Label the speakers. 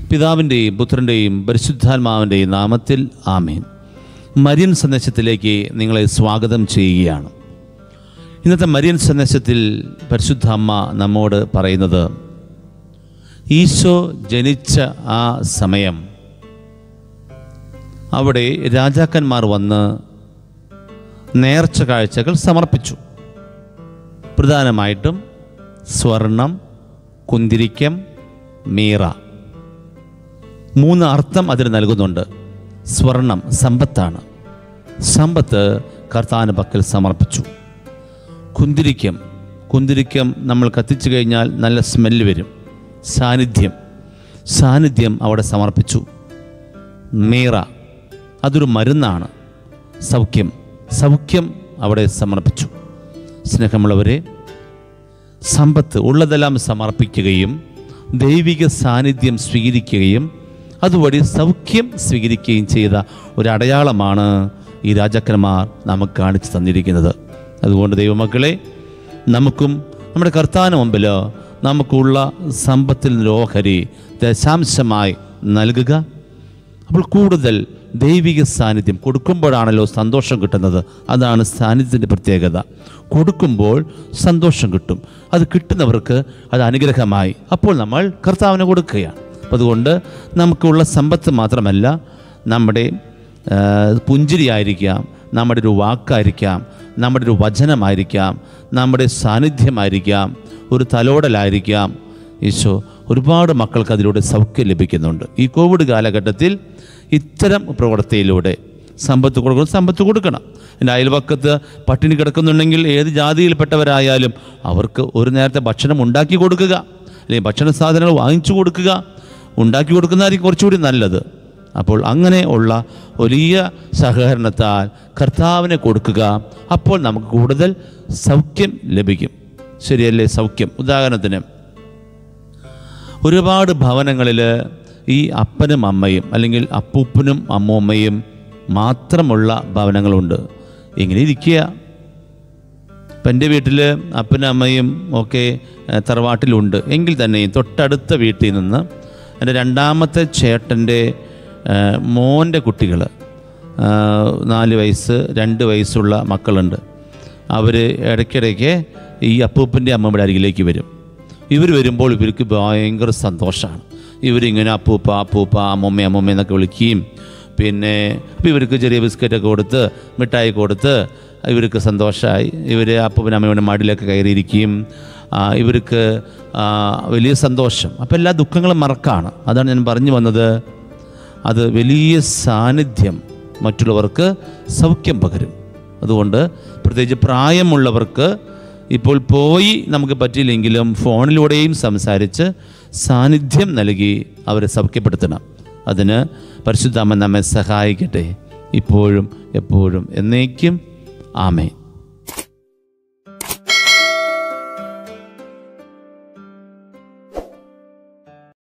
Speaker 1: പിതാവിൻ്റെയും പുത്രൻ്റെയും പരിശുദ്ധാത്മാവിൻ്റെയും നാമത്തിൽ ആമേൻ മരിയൻ സന്ദേശത്തിലേക്ക് നിങ്ങളെ സ്വാഗതം ചെയ്യുകയാണ് ഇന്നത്തെ മരിയൻ സന്ദേശത്തിൽ പരിശുദ്ധ അമ്മ നമ്മോട് പറയുന്നത് ഈശോ ജനിച്ച ആ സമയം അവിടെ രാജാക്കന്മാർ വന്ന് നേർച്ച കാഴ്ചകൾ സമർപ്പിച്ചു പ്രധാനമായിട്ടും സ്വർണം കുന്തിരിക്കം മീറ മൂന്ന് അർത്ഥം അതിന് നൽകുന്നുണ്ട് സ്വർണം സമ്പത്താണ് സമ്പത്ത് കർത്താന പക്കൽ സമർപ്പിച്ചു കുന്തിരിക്കം കുന്തിരിക്കം നമ്മൾ കത്തിച്ചു കഴിഞ്ഞാൽ നല്ല സ്മെല്ല് വരും സാന്നിധ്യം സാന്നിധ്യം അവിടെ സമർപ്പിച്ചു മീറ അതൊരു മരുന്നാണ് സൗഖ്യം സൗഖ്യം അവിടെ സമർപ്പിച്ചു സ്നേഹമുള്ളവരെ സമ്പത്ത് ഉള്ളതെല്ലാം സമർപ്പിക്കുകയും ദൈവിക സാന്നിധ്യം സ്വീകരിക്കുകയും അതുവഴി സൗഖ്യം സ്വീകരിക്കുകയും ചെയ്ത ഒരു അടയാളമാണ് ഈ രാജാക്കന്മാർ നമുക്ക് കാണിച്ചു തന്നിരിക്കുന്നത് അതുകൊണ്ട് ദൈവമക്കളെ നമുക്കും നമ്മുടെ കർത്താവിന് മുമ്പിൽ നമുക്കുള്ള സമ്പത്തിൽ നിന്ന് ഓഹരി ദശാംശമായി നൽകുക അപ്പോൾ കൂടുതൽ ദൈവിക സാന്നിധ്യം കൊടുക്കുമ്പോഴാണല്ലോ സന്തോഷം കിട്ടുന്നത് അതാണ് സാന്നിധ്യത്തിൻ്റെ പ്രത്യേകത കൊടുക്കുമ്പോൾ സന്തോഷം കിട്ടും അത് കിട്ടുന്നവർക്ക് അത് അനുഗ്രഹമായി അപ്പോൾ നമ്മൾ കർത്താവിന് കൊടുക്കുകയാണ് അപ്പം അതുകൊണ്ട് നമുക്കുള്ള സമ്പത്ത് മാത്രമല്ല നമ്മുടെ ആ, പുഞ്ചിരിയായിരിക്കാം നമ്മുടെ ഒരു വാക്കായിരിക്കാം നമ്മുടെ ഒരു വചനമായിരിക്കാം നമ്മുടെ സാന്നിധ്യമായിരിക്കാം ഒരു തലോടലായിരിക്കാം ഈശോ ഒരുപാട് മക്കൾക്ക് അതിലൂടെ സൗഖ്യം ലഭിക്കുന്നുണ്ട് ഈ കോവിഡ് കാലഘട്ടത്തിൽ ഇത്തരം പ്രവൃത്തിയിലൂടെ സമ്പത്ത് കൊടുക്കണം സമ്പത്ത് കൊടുക്കണം എൻ്റെ അയൽവക്കത്ത് പട്ടിണി കിടക്കുന്നുണ്ടെങ്കിൽ ഏത് ജാതിയിൽപ്പെട്ടവരായാലും അവർക്ക് ഒരു നേരത്തെ ഭക്ഷണം ഉണ്ടാക്കി കൊടുക്കുക അല്ലെങ്കിൽ ഭക്ഷണ സാധനങ്ങൾ വാങ്ങിച്ചു കൊടുക്കുക ഉണ്ടാക്കി കൊടുക്കുന്നതായിരിക്കും കുറച്ചുകൂടി നല്ലത് അപ്പോൾ അങ്ങനെ ഉള്ള വലിയ സഹകരണത്താൽ കർത്താവിനെ കൊടുക്കുക അപ്പോൾ നമുക്ക് കൂടുതൽ സൗഖ്യം ലഭിക്കും ശരിയല്ലേ സൗഖ്യം ഉദാഹരണത്തിന് ഒരുപാട് ഭവനങ്ങളിൽ ഈ അപ്പനും അമ്മയും അല്ലെങ്കിൽ അപ്പൂപ്പനും അമ്മൂമ്മയും മാത്രമുള്ള ഭവനങ്ങളുണ്ട് ഇങ്ങനെ ഇരിക്കുക ഇപ്പം എൻ്റെ വീട്ടിൽ അപ്പനും അമ്മയും ഒക്കെ ഏഹ്, തറവാട്ടിലുണ്ട് എങ്കിൽ തന്നെയും തൊട്ടടുത്ത വീട്ടിൽ നിന്ന് എൻ്റെ രണ്ടാമത്തെ ചേട്ടൻ്റെ ഏഹ്, മോൻ്റെ കുട്ടികൾ നാല് വയസ്സ് രണ്ട് വയസ്സുള്ള മക്കളുണ്ട് അവർ ഇടയ്ക്കിടയ്ക്ക് ഈ അപ്പൂപ്പൻ്റെ അമ്മയുടെ അരികിലേക്ക് വരും ഇവർ വരുമ്പോൾ ഇവർക്ക് ഭയങ്കര സന്തോഷമാണ് ഇവരിങ്ങനെ അപ്പൂപ്പ അപ്പൂപ്പ അമ്മമ്മ അമ്മമ്മ എന്നൊക്കെ വിളിക്കുകയും പിന്നെ അപ്പോൾ ഇവർക്ക് ചെറിയ ബിസ്ക്കറ്റൊക്കെ കൊടുത്ത് മിഠായി കൊടുത്ത് ഇവർക്ക് സന്തോഷമായി ഇവർ അപ്പൂപ്പൻ അമ്മയുടെ മടിലൊക്കെ കയറിയിരിക്കുകയും ആ, ഇവർക്ക് ആ, വലിയ സന്തോഷം അപ്പോൾ എല്ലാ ദുഃഖങ്ങളും മറക്കാണ് അതാണ് ഞാൻ പറഞ്ഞു വന്നത് അത് വലിയ സാന്നിധ്യം മറ്റുള്ളവർക്ക് സൗഖ്യം പകരും അതുകൊണ്ട് പ്രത്യേകിച്ച് പ്രായമുള്ളവർക്ക് ഇപ്പോൾ പോയി നമുക്ക് പറ്റിയില്ലെങ്കിലും ഫോണിലൂടെയും സംസാരിച്ച് സാന്നിധ്യം നൽകി അവരെ സൗഖ്യപ്പെടുത്തണം അതിന് പരിശുദ്ധാമൻ നമ്മെ സഹായിക്കട്ടെ ഇപ്പോഴും എപ്പോഴും എന്നേക്കും ആമേ